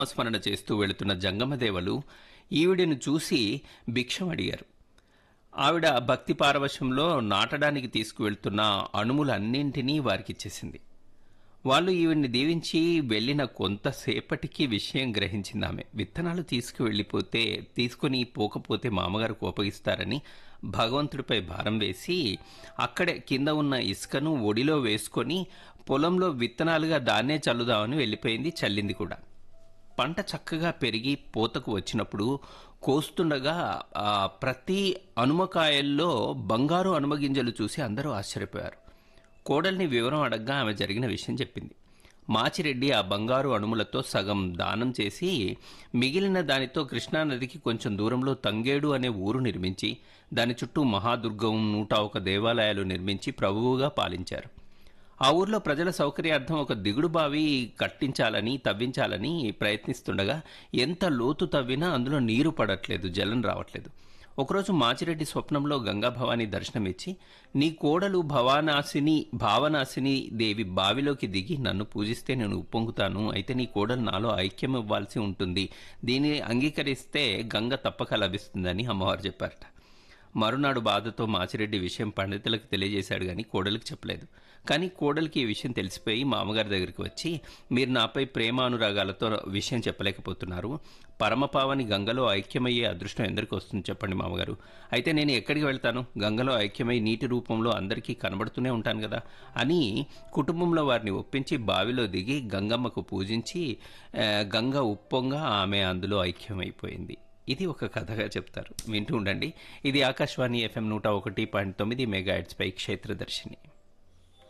స్మరణ చేస్తూ వెళుతున్న జంగమదేవలు ఈవిడను చూసి భిక్షం అడిగారు ఆవిడ భక్తి పారవశంలో నాటడానికి తీసుకువెళ్తున్న అణుములన్నింటినీ వారికిచ్చేసింది వాళ్ళు ఈవిడ్ని దీవించి వెళ్ళిన కొంతసేపటికి విషయం గ్రహించింది ఆమె విత్తనాలు తీసుకువెళ్ళిపోతే తీసుకుని పోకపోతే మామగారు కోపగిస్తారని భగవంతుడిపై భారం వేసి అక్కడే కింద ఉన్న ఇసుకను ఒడిలో వేసుకొని పొలంలో విత్తనాలుగా దాన్నే చల్లుదామని వెళ్ళిపోయింది చల్లింది కూడా పంట చక్కగా పెరిగి పూతకు వచ్చినప్పుడు కోస్తుండగా ఆ, ప్రతి అనుమకాయల్లో బంగారు అనుమగింజలు చూసి అందరూ ఆశ్చర్యపోయారు కోడల్ని వివరం అడగ్గా ఆమె జరిగిన విషయం చెప్పింది మాచిరెడ్డి ఆ బంగారు అణుములతో సగం దానం చేసి మిగిలిన దానితో కృష్ణానదికి కొంచెం దూరంలో తంగేడు అనే ఊరు నిర్మించి దాని చుట్టూ మహాదుర్గం నూట ఒక దేవాలయాలు నిర్మించి ప్రభువుగా పాలించారు ఆ ఊర్లో ప్రజల సౌకర్యార్థం ఒక దిగుడు బావి కట్టించాలని తవ్వించాలని ప్రయత్నిస్తుండగా ఎంత లోతు తవ్వినా అందులో నీరు పడట్లేదు జలం రావట్లేదు ఒకరోజు మాచిరెడ్డి స్వప్నంలో గంగాభవాని దర్శనమిచ్చి నీ కోడలు భవానాశిని భావనాశిని దేవి బావిలోకి దిగి నన్ను పూజిస్తే నేను ఉప్పొంగుతాను అయితే నీ కోడలు నాలో ఐక్యం ఇవ్వాల్సి ఉంటుంది దీనిని అంగీకరిస్తే గంగ తప్పక లభిస్తుందని అమ్మవారు చెప్పారట మరునాడు బాధతో మాచిరెడ్డి విషయం పండితులకు తెలియజేశాడు కానీ కోడలికి చెప్పలేదు కానీ కోడలికి ఈ విషయం తెలిసిపోయి మామగారి దగ్గరికి వచ్చి మీరు నాపై ప్రేమానురాగాలతో విషయం చెప్పలేకపోతున్నారు పరమపావని గంగలో ఐక్యమయ్యే అదృష్టం ఎందరికి వస్తుంది చెప్పండి మామగారు అయితే నేను ఎక్కడికి వెళ్తాను గంగలో ఐక్యమై నీటి రూపంలో అందరికీ కనబడుతూనే ఉంటాను కదా అని కుటుంబంలో వారిని ఒప్పించి బావిలో దిగి గంగమ్మకు పూజించి ఆ, గంగ ఉప్పొంగా ఆమె అందులో ఐక్యమైపోయింది ఇది ఒక కథగా చెప్తారు వింటూ ఉండండి ఇది ఆకాశవాణి ఎఫ్ఎం నూట ఒకటి పాయింట్ తొమ్మిది మెగా పై క్షేత్రదర్శిని